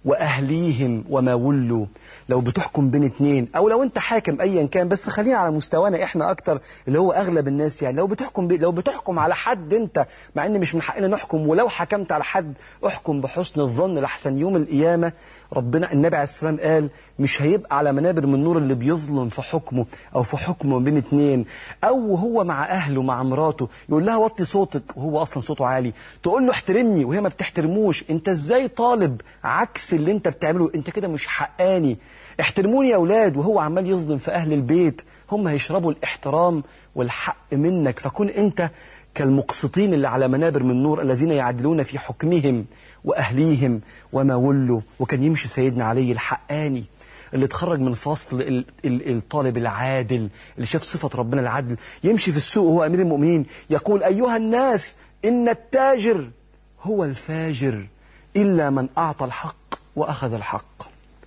وأهليهم وما ولوا لو بتحكم بين اتنين أو لو أنت حاكم أيا كان بس خلينا على مستوانا إحنا أكتر اللي هو أغلب الناس يعني لو بتحكم بي لو بتحكم على حد أنت مع إن مش من حقنا نحكم ولو حكمت على حد احكم بحسن الظن لحسن يوم القيامة ربنا النبي عليه السلام قال مش هيبقى على منابر من نور اللي بيظلم في حكمه أو في حكمه بين اتنين أو هو مع أهله مع مراته يقول لها وطي صوتك وهو أصلا صوته عالي تقول له احترمني وهي ما بتحترموش أنت إزاي طالب عكس اللي أنت بتعمله أنت كده مش حقاني احترموني يا أولاد وهو عمال يظلم في أهل البيت هم هيشربوا الاحترام والحق منك فكن أنت كالمقسطين اللي على منابر من نور الذين يعدلون في حكمهم وأهليهم وما ولوا وكان يمشي سيدنا علي الحقاني اللي اتخرج من فصل ال- ال- الطالب العادل اللي شاف صفة ربنا العدل يمشي في السوق وهو أمير المؤمنين يقول أيها الناس إن التاجر هو الفاجر إلا من أعطى الحق وأخذ الحق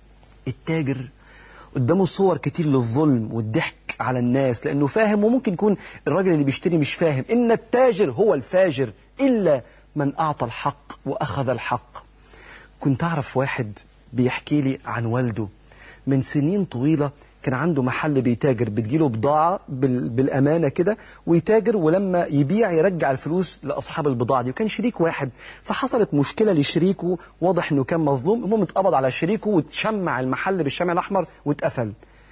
التاجر قدامه صور كتير للظلم والضحك على الناس لأنه فاهم وممكن يكون الراجل اللي بيشتري مش فاهم إن التاجر هو الفاجر إلا من أعطى الحق وأخذ الحق كنت أعرف واحد بيحكي لي عن والده من سنين طويلة كان عنده محل بيتاجر بتجيله بضاعة بال- بالأمانة كده ويتاجر ولما يبيع يرجع الفلوس لأصحاب البضاعة دي وكان شريك واحد فحصلت مشكلة لشريكه واضح أنه كان مظلوم المهم اتقبض على شريكه وتشمع المحل بالشمع الأحمر واتقفل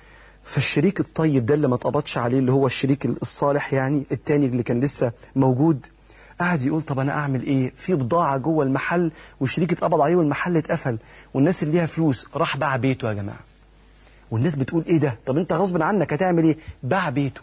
فالشريك الطيب ده اللي ما اتقبضش عليه اللي هو الشريك الصالح يعني التاني اللي كان لسه موجود قعد يقول طب انا اعمل ايه في بضاعه جوه المحل والشريك اتقبض عليه والمحل اتقفل والناس اللي ليها فلوس راح باع بيته يا جماعه والناس بتقول ايه ده طب انت غصب عنك هتعمل ايه باع بيته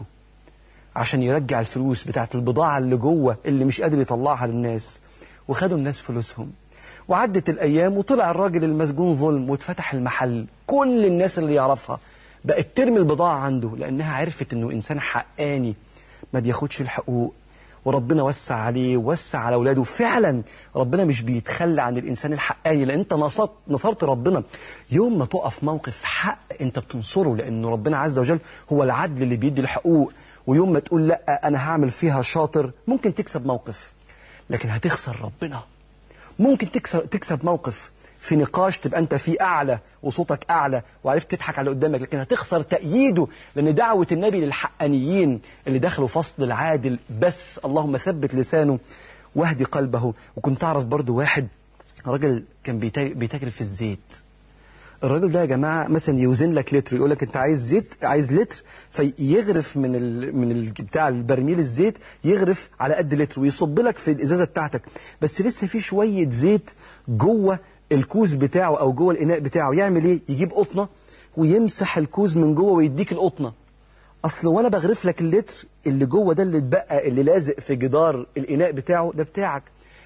عشان يرجع الفلوس بتاعت البضاعة اللي جوه اللي مش قادر يطلعها للناس وخدوا الناس فلوسهم وعدت الأيام وطلع الراجل المسجون ظلم واتفتح المحل كل الناس اللي يعرفها بقت ترمي البضاعة عنده لأنها عرفت أنه إنسان حقاني ما بياخدش الحقوق وربنا وسع عليه وسع على أولاده فعلا ربنا مش بيتخلى عن الإنسان الحقاني لأن أنت نصرت, نصرت ربنا يوم ما تقف موقف حق أنت بتنصره لأنه ربنا عز وجل هو العدل اللي بيدي الحقوق ويوم ما تقول لا أنا هعمل فيها شاطر ممكن تكسب موقف لكن هتخسر ربنا ممكن تكسب, تكسب موقف في نقاش تبقى انت فيه اعلى وصوتك اعلى وعرفت تضحك على اللي قدامك لكن هتخسر تأييده لان دعوة النبي للحقانيين اللي دخلوا فصل العادل بس اللهم ثبت لسانه واهدي قلبه وكنت اعرف برضو واحد راجل كان بيتا- بيتاجر في الزيت الراجل ده يا جماعه مثلا يوزن لك لتر يقول لك انت عايز زيت عايز لتر فيغرف من ال من ال بتاع البرميل الزيت يغرف على قد لتر ويصب لك في الازازه بتاعتك بس لسه في شويه زيت جوه الكوز بتاعه او جوه الاناء بتاعه يعمل ايه يجيب قطنه ويمسح الكوز من جوه ويديك القطنه اصل وانا بغرف لك اللتر اللي جوه ده اللي اتبقى اللي لازق في جدار الاناء بتاعه ده بتاعك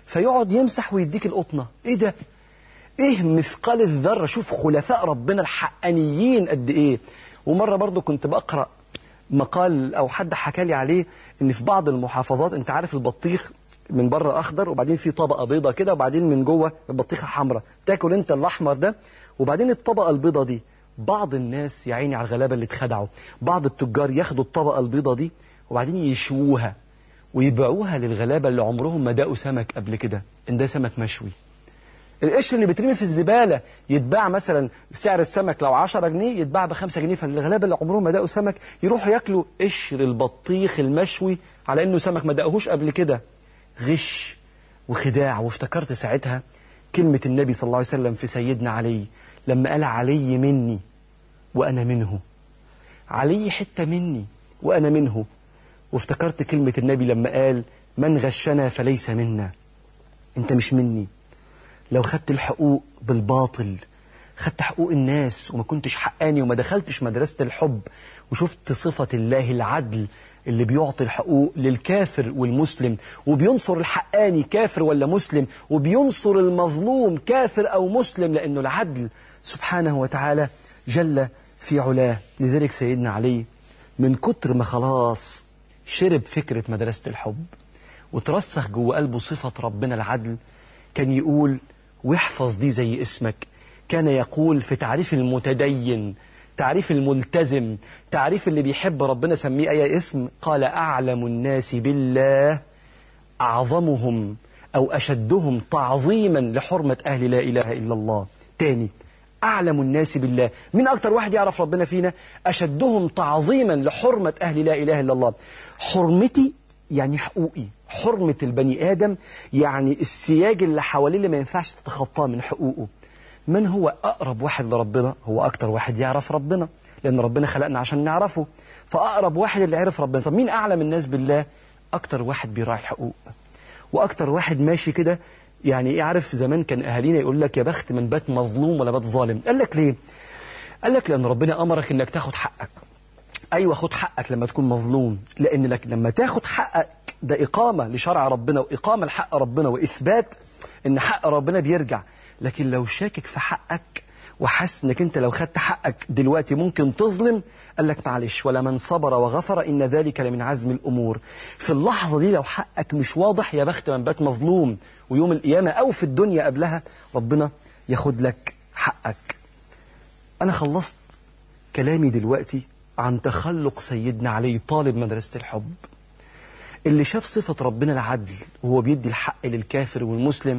فيقعد يمسح ويديك القطنة ايه ده ايه مثقال الذرة شوف خلفاء ربنا الحقانيين قد ايه ومرة برضو كنت بقرأ مقال او حد حكى لي عليه ان في بعض المحافظات انت عارف البطيخ من بره اخضر وبعدين في طبقه بيضه كده وبعدين من جوه البطيخه حمراء تاكل انت الاحمر ده وبعدين الطبقه البيضه دي بعض الناس يا عيني على الغلابه اللي اتخدعوا بعض التجار ياخدوا الطبقه البيضه دي وبعدين يشووها ويبيعوها للغلابه اللي عمرهم ما داقوا سمك قبل كده ان ده سمك مشوي القشر اللي بيترمي في الزبالة يتباع مثلا سعر السمك لو 10 جنيه يتباع ب 5 جنيه فالغلابة اللي عمرهم ما داقوا سمك يروحوا ياكلوا قشر البطيخ المشوي على انه سمك ما داقوهوش قبل كده غش وخداع وافتكرت ساعتها كلمة النبي صلى الله عليه وسلم في سيدنا علي لما قال علي مني وأنا منه علي حتة مني وأنا منه وافتكرت كلمة النبي لما قال من غشنا فليس منا انت مش مني لو خدت الحقوق بالباطل خدت حقوق الناس وما كنتش حقاني وما دخلتش مدرسة الحب وشفت صفة الله العدل اللي بيعطي الحقوق للكافر والمسلم وبينصر الحقاني كافر ولا مسلم وبينصر المظلوم كافر أو مسلم لأنه العدل سبحانه وتعالى جل في علاه لذلك سيدنا علي من كتر ما خلاص شرب فكرة مدرسة الحب وترسخ جوه قلبه صفة ربنا العدل كان يقول واحفظ دي زي اسمك كان يقول في تعريف المتدين تعريف الملتزم تعريف اللي بيحب ربنا سميه أي اسم قال أعلم الناس بالله أعظمهم أو أشدهم تعظيما لحرمة أهل لا إله إلا الله تاني أعلم الناس بالله مين أكتر واحد يعرف ربنا فينا أشدهم تعظيما لحرمة أهل لا إله إلا الله حرمتي يعني حقوقي حرمة البني آدم يعني السياج اللي حواليه اللي ما ينفعش تتخطاه من حقوقه من هو أقرب واحد لربنا هو أكتر واحد يعرف ربنا لأن ربنا خلقنا عشان نعرفه فأقرب واحد اللي عرف ربنا طب مين أعلم الناس بالله أكتر واحد بيراعي الحقوق وأكتر واحد ماشي كده يعني إيه عارف زمان كان أهالينا يقول لك يا بخت من بات مظلوم ولا بات ظالم قال لك ليه قال لك لأن ربنا أمرك إنك تاخد حقك أيوة خد حقك لما تكون مظلوم لأن لك لما تاخد حقك ده إقامة لشرع ربنا وإقامة لحق ربنا وإثبات إن حق ربنا بيرجع لكن لو شاكك في حقك وحس انك انت لو خدت حقك دلوقتي ممكن تظلم قال لك معلش ولا من صبر وغفر ان ذلك لمن عزم الامور في اللحظه دي لو حقك مش واضح يا بخت من بات مظلوم ويوم القيامه او في الدنيا قبلها ربنا ياخد لك حقك انا خلصت كلامي دلوقتي عن تخلق سيدنا علي طالب مدرسه الحب اللي شاف صفه ربنا العدل وهو بيدي الحق للكافر والمسلم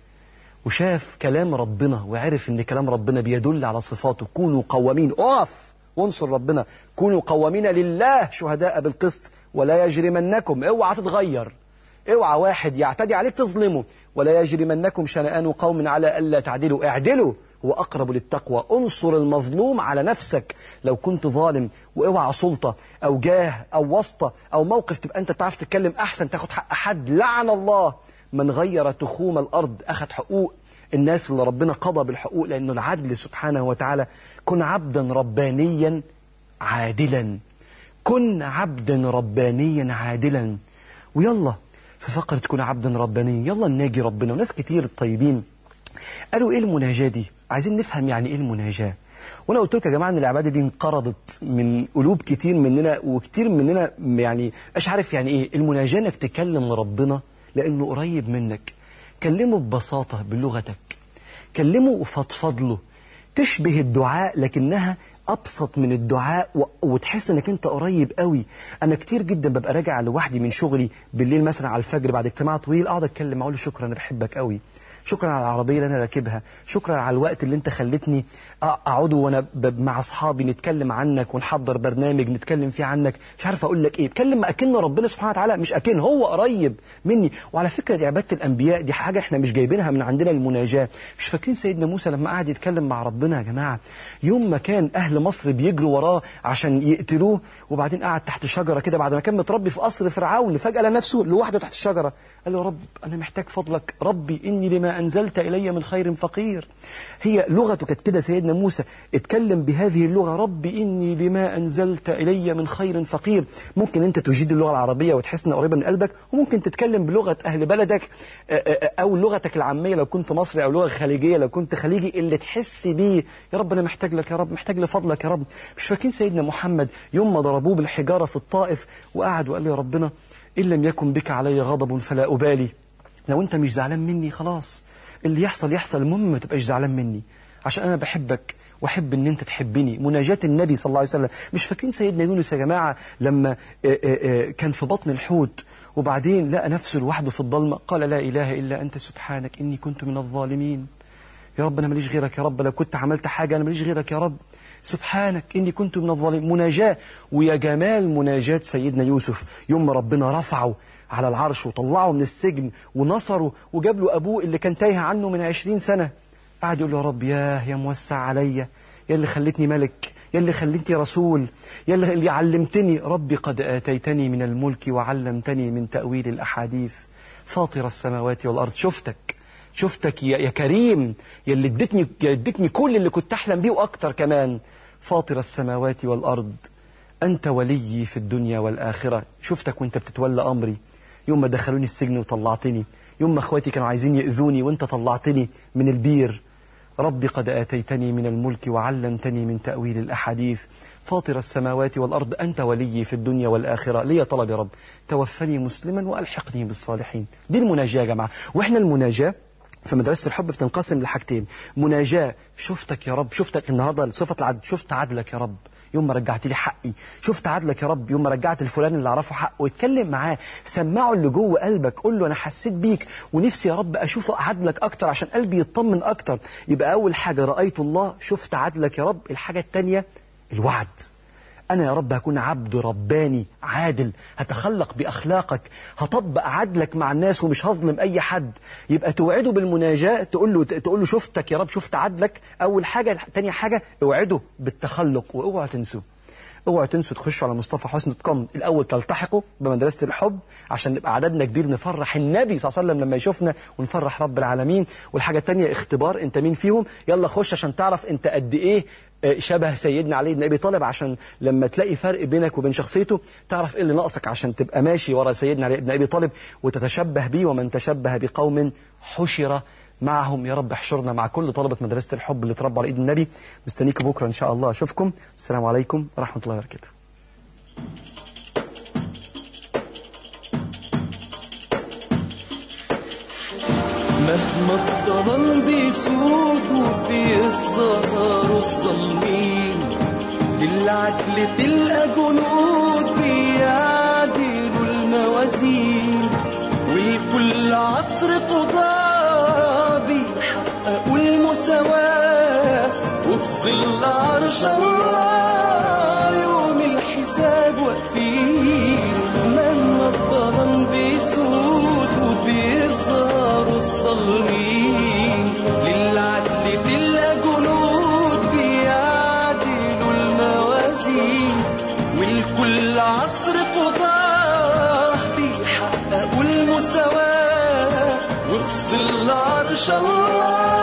وشاف كلام ربنا وعرف ان كلام ربنا بيدل على صفاته كونوا قوامين اقف وانصر ربنا كونوا قوامين لله شهداء بالقسط ولا يجرمنكم اوعى تتغير اوعى واحد يعتدي عليك تظلمه ولا يجرمنكم شنآن قوم على الا تعدلوا اعدلوا هو اقرب للتقوى انصر المظلوم على نفسك لو كنت ظالم واوعى سلطه او جاه او واسطه او موقف تبقى انت بتعرف تتكلم احسن تاخد حق حد لعن الله من غير تخوم الأرض أخذ حقوق الناس اللي ربنا قضى بالحقوق لأنه العدل سبحانه وتعالى كن عبدا ربانيا عادلا كن عبدا ربانيا عادلا ويلا في فقرة كن عبدا ربانيا يلا نناجي ربنا وناس كتير الطيبين قالوا ايه المناجاة دي عايزين نفهم يعني ايه المناجاة وانا قلت لكم يا جماعه ان العباده دي انقرضت من قلوب كتير مننا وكتير مننا يعني مش عارف يعني ايه المناجاه انك تكلم ربنا لأنه قريب منك كلمه ببساطة بلغتك كلمه وفضفض له تشبه الدعاء لكنها أبسط من الدعاء و... وتحس انك انت قريب قوي انا كتير جدا ببقى راجع لوحدي من شغلي بالليل مثلا على الفجر بعد اجتماع طويل اقعد اتكلم اقول له شكرا انا بحبك قوي شكرا على العربيه اللي انا راكبها شكرا على الوقت اللي انت خلتني اقعد وانا ب... مع اصحابي نتكلم عنك ونحضر برنامج نتكلم فيه عنك مش عارف اقول لك ايه اتكلم اكن ربنا سبحانه وتعالى مش اكن هو قريب مني وعلى فكره دي عباده الانبياء دي حاجه احنا مش جايبينها من عندنا المناجاه مش فاكرين سيدنا موسى لما قعد يتكلم مع ربنا يا جماعه يوم ما كان اهل مصر بيجروا وراه عشان يقتلوه وبعدين قعد تحت شجره كده بعد ما كان متربي في قصر فرعون فجاه لقى نفسه لوحده تحت الشجره قال له يا رب انا محتاج فضلك ربي اني لما لما أنزلت إلي من خير فقير هي لغته كانت كده سيدنا موسى اتكلم بهذه اللغة رب إني لما أنزلت إلي من خير فقير ممكن أنت تجيد اللغة العربية وتحس إنها قريبة من قلبك وممكن تتكلم بلغة أهل بلدك آه، آه، أو لغتك العامية لو كنت مصري أو لغة خليجية لو كنت خليجي اللي تحس بيه يا رب أنا محتاج لك يا رب محتاج لفضلك يا رب مش فاكرين سيدنا محمد يوم ما ضربوه بالحجارة في الطائف وقعد وقال له يا ربنا إن لم يكن بك علي غضب فلا أبالي لو أنت مش زعلان مني خلاص اللي يحصل يحصل المهم ما تبقاش زعلان مني عشان أنا بحبك واحب ان انت تحبني مناجاة النبي صلى الله عليه وسلم مش فاكرين سيدنا يونس يا جماعة لما آه، آه، آه، كان في بطن الحوت وبعدين لقى نفسه لوحده في الضلمة قال لا إله إلا أنت سبحانك إني كنت من الظالمين يا رب أنا ماليش غيرك يا رب لو كنت عملت حاجة أنا ماليش غيرك يا رب سبحانك إني كنت من الظالمين مناجاة ويا جمال مناجاة سيدنا يوسف يوم ما ربنا رفعه على العرش وطلعه من السجن ونصره وجاب له أبوه اللي كان تايه عنه من عشرين سنة قعد يقول له يا رب ياه يا موسع عليا يا اللي خلتني ملك يا اللي خلتني رسول يا اللي اللي علمتني ربي قد آتيتني من الملك وعلمتني من تأويل الأحاديث فاطر السماوات والأرض شفتك شفتك يا, يا كريم يا اللي اديتني يا اديتني كل اللي كنت أحلم بيه وأكتر كمان فاطر السماوات والأرض أنت وليي في الدنيا والآخرة شفتك وانت بتتولى أمري يوم ما دخلوني السجن وطلعتني يوم ما اخواتي كانوا عايزين يأذوني وانت طلعتني من البير ربي قد آتيتني من الملك وعلمتني من تأويل الأحاديث فاطر السماوات والأرض أنت وليي في الدنيا والآخرة لي طلب يا رب توفني مسلما وألحقني بالصالحين دي المناجاة يا جماعة وإحنا المناجاة في مدرسة الحب بتنقسم لحاجتين مناجاة شفتك يا رب شفتك النهاردة صفة العدل شفت عدلك يا رب يوم ما رجعت لي حقي شفت عدلك يا رب يوم ما رجعت الفلان اللي اعرفه حقه واتكلم معاه سمعه اللي جوه قلبك قول له انا حسيت بيك ونفسي يا رب اشوف عدلك اكتر عشان قلبي يطمن اكتر يبقى اول حاجه رايت الله شفت عدلك يا رب الحاجه الثانيه الوعد أنا يا رب هكون عبد رباني عادل هتخلق بأخلاقك هطبق عدلك مع الناس ومش هظلم أي حد يبقى توعده بالمناجاة تقول له تقول له شفتك يا رب شفت عدلك أول حاجة تاني حاجة اوعده بالتخلق واوعوا تنسوا اوعوا تنسوا تخشوا على مصطفى حسن كوم الاول تلتحقوا بمدرسه الحب عشان نبقى عددنا كبير نفرح النبي صلى الله عليه وسلم لما يشوفنا ونفرح رب العالمين والحاجه الثانيه اختبار انت مين فيهم يلا خش عشان تعرف انت قد ايه آه، شبه سيدنا علي بن ابي طالب عشان لما تلاقي فرق بينك وبين شخصيته تعرف ايه اللي ناقصك عشان تبقى ماشي ورا سيدنا علي بن ابي طالب وتتشبه بيه ومن تشبه بقوم حشر معهم يا رب احشرنا مع كل طلبة مدرسة الحب اللي اتربوا على ايد النبي مستنيكم بكرة ان شاء الله اشوفكم السلام عليكم ورحمة الله وبركاته مهما الظلام بيسود وبيظهروا الظالمين للعدل تلقى جنود بيعدلوا الموازين ولكل عصر قضاة بيحققوا المساواة وفي ظل عرش الله يوم الحساب واقفين مهما الظلام بيسود وبيظهروا الظالمين للعدل تلقى جنود بيعدلوا الموازين ولكل عصر قضاة بيحققوا المساواة وفي ظل عرش الله